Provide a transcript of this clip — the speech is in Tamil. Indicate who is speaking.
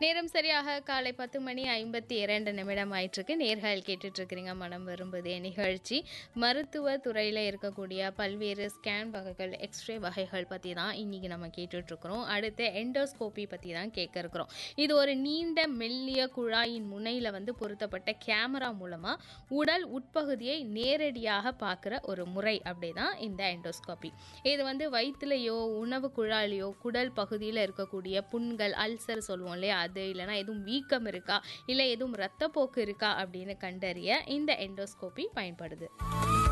Speaker 1: நேரம் சரியாக காலை பத்து மணி ஐம்பத்தி இரண்டு நிமிடம் ஆயிட்டிருக்கு நேர்கள் கேட்டுட்டு இருக்கிறீங்க மனம் விரும்புதே நிகழ்ச்சி மருத்துவ துறையில் இருக்கக்கூடிய பல்வேறு ஸ்கேன் வகைகள் எக்ஸ்ரே வகைகள் பற்றி தான் இன்றைக்கி நம்ம கேட்டுட்ருக்குறோம் அடுத்து எண்டோஸ்கோப்பி பற்றி தான் கேட்க இருக்கிறோம் இது ஒரு நீண்ட மெல்லிய குழாயின் முனையில் வந்து பொருத்தப்பட்ட கேமரா மூலமாக உடல் உட்பகுதியை நேரடியாக பார்க்குற ஒரு முறை அப்படி தான் இந்த எண்டோஸ்கோப்பி இது வந்து வயிற்றுலையோ உணவு குழாயிலையோ குடல் பகுதியில் இருக்கக்கூடிய புண்கள் அல்சர் சொல்லுவோம் இல்லையா அது இல்லைனா எதுவும் வீக்கம் இருக்கா இல்லை எதுவும் ரத்தப்போக்கு இருக்கா அப்படின்னு கண்டறிய இந்த எண்டோஸ்கோப்பி பயன்படுது